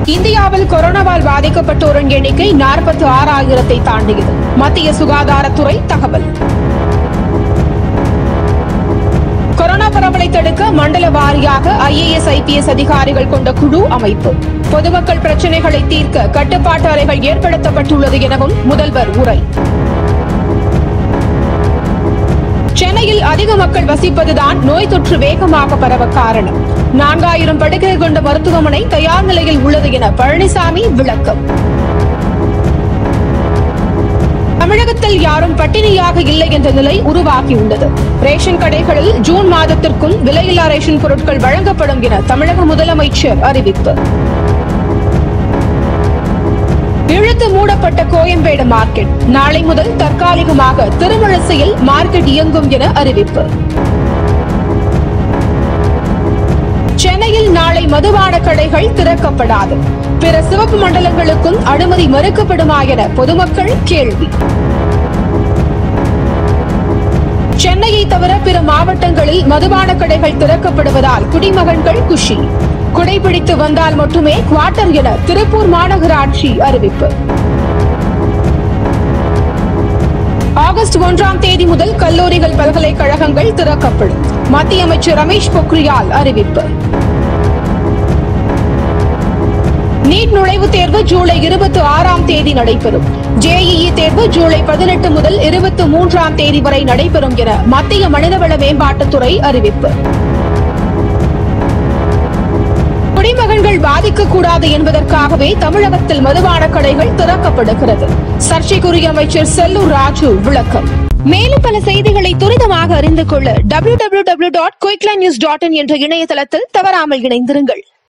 இந்தியாவில் கொரோனாவால் பாதிக்கப்பட்டோரின் எண்ணிக்கை நாற்பத்தி ஆறாயிரத்தை தாண்டியது மத்திய சுகாதாரத்துறை தகவல் கொரோனா பரவலை தடுக்க மண்டல வாரியாக ஐஏஎஸ் ஐபிஎஸ் அதிகாரிகள் கொண்ட குழு அமைப்பு பொதுமக்கள் பிரச்சினைகளை தீர்க்க கட்டுப்பாட்டு அறைகள் ஏற்படுத்தப்பட்டுள்ளது எனவும் முதல்வர் உரை சென்னையில் அதிக மக்கள் வசிப்பதுதான் நோய் தொற்று வேகமாக பரவ காரணம் நான்காயிரம் படுக்கை கொண்ட மருத்துவமனை தயார் நிலையில் உள்ளது என பழனிசாமி விளக்கம் தமிழகத்தில் யாரும் பட்டினியாக இல்லை என்ற நிலை உருவாகியுள்ளது ரேஷன் கடைகளில் ஜூன் மாதத்திற்கும் விலையில்லா ரேஷன் பொருட்கள் வழங்கப்படும் என தமிழக முதலமைச்சர் அறிவிப்பு இழுத்து மூடப்பட்ட கோயம்பேடு மார்க்கெட் நாளை முதல் தற்காலிகமாக திருமழிசையில் மார்க்கெட் இயங்கும் என அறிவிப்பு சென்னையில் நாளை மதுபான கடைகள் திறக்கப்படாது பிற சிவப்பு மண்டலங்களுக்கும் அனுமதி மறுக்கப்படுமா என பொதுமக்கள் கேள்வி சென்னையை தவிர பிற மாவட்டங்களில் மதுபான கடைகள் திறக்கப்படுவதால் குடிமகன்கள் குஷி குடைபிடித்து வந்தால் மட்டுமே குவார்ட்டர் என திருப்பூர் மாநகராட்சி அறிவிப்பு ஆகஸ்ட் ஒன்றாம் தேதி முதல் கல்லூரிகள் பல்கலைக்கழகங்கள் திறக்கப்படும் மத்திய அமைச்சர் ரமேஷ் பொக்ரியால் அறிவிப்பு நீட் நுழைவுத் தேர்வு ஜூலை இருபத்தி ஆறாம் தேதி நடைபெறும் ஜேஇஇ தேர்வு ஜூலை பதினெட்டு முதல் இருபத்தி மூன்றாம் தேதி வரை நடைபெறும் என மத்திய மனிதவள மேம்பாட்டுத்துறை அறிவிப்பு குடிமகன்கள் பாதிக்கக்கூடாது என்பதற்காகவே தமிழகத்தில் மதுபான கடைகள் திறக்கப்படுகிறது சர்ச்சைக்குரிய அமைச்சர் செல்லூர் ராஜு விளக்கம் மேலும் பல செய்திகளை துரிதமாக அறிந்து கொள்ள W W W dot quickline news dot in என்ற இணையதளத்தில் தவறாமல் இணைந்திருங்கள்